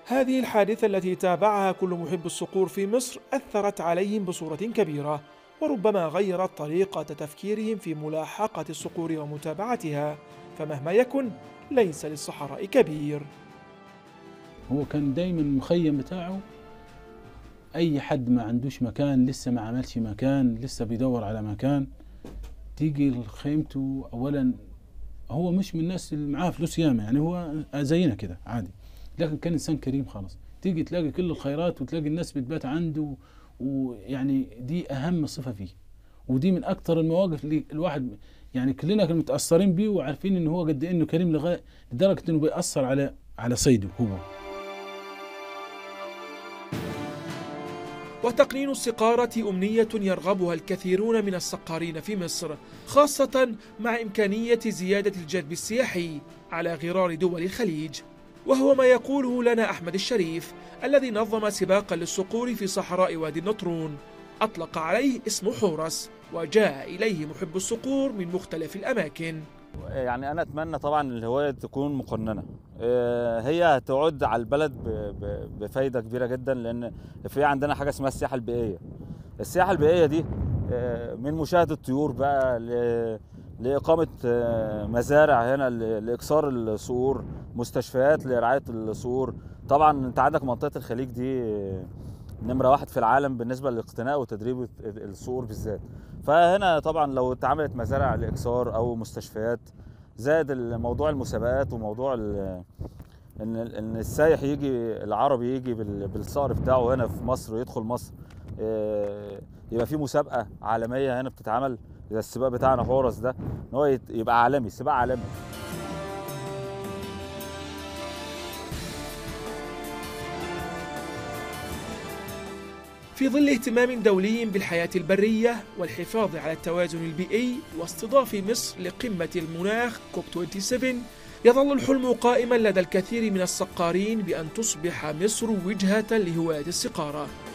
هذه الحادثة التي تابعها كل محب الصقور في مصر أثرت عليهم بصورة كبيرة وربما غيرت طريقة تفكيرهم في ملاحقة الصقور ومتابعتها فمهما يكن ليس للصحراء كبير هو كان دايما المخيم بتاعه اي حد ما عندوش مكان لسه ما عملش مكان لسه بيدور على مكان تيجي لخيمته اولا هو مش من الناس اللي معاه فلوس ياما يعني هو زينا كده عادي لكن كان انسان كريم خالص تيجي تلاقي كل الخيرات وتلاقي الناس بتبات عنده ويعني دي اهم صفه فيه ودي من اكثر المواقف اللي الواحد يعني كلنا كنا متاثرين بيه وعارفين ان هو قد ايه انه كريم لغايه لدرجه انه بيأثر على على صيده هو وتقنين السقارة أمنية يرغبها الكثيرون من السقارين في مصر خاصة مع إمكانية زيادة الجذب السياحي على غرار دول الخليج وهو ما يقوله لنا أحمد الشريف الذي نظم سباقا للصقور في صحراء وادي النطرون أطلق عليه اسم حورس وجاء إليه محب الصقور من مختلف الأماكن يعني انا اتمنى طبعا الهوايه تكون مقننه آه، هي هتعود على البلد ب- ب- بفايده كبيره جدا لان في عندنا حاجه اسمها السياحه البيئيه السياحه البيئيه دي آه، من مشاهده الطيور بقى ل- لاقامه آه، مزارع هنا ل- لاكثار الصقور مستشفيات لرعايه الصقور طبعا انت عندك منطقه الخليج دي آه، نمره واحد في العالم بالنسبه للاقتناء وتدريب الصقور بالذات فهنا طبعا لو اتعملت مزارع لاكثار او مستشفيات زاد موضوع المسابقات وموضوع ال- ان ان السايح يجي العربي يجي بال- بالصقر بتاعه هنا في مصر ويدخل مصر آه، يبقى في مسابقه عالميه هنا بتتعمل زي السباق بتاعنا حورس ده ان هو يت- يبقى عالمي سباق عالمي في ظل اهتمام دولي بالحياة البرية والحفاظ على التوازن البيئي واستضاف مصر لقمة المناخ كوب 27 يظل الحلم قائما لدى الكثير من السقارين بأن تصبح مصر وجهة لهواة السقارة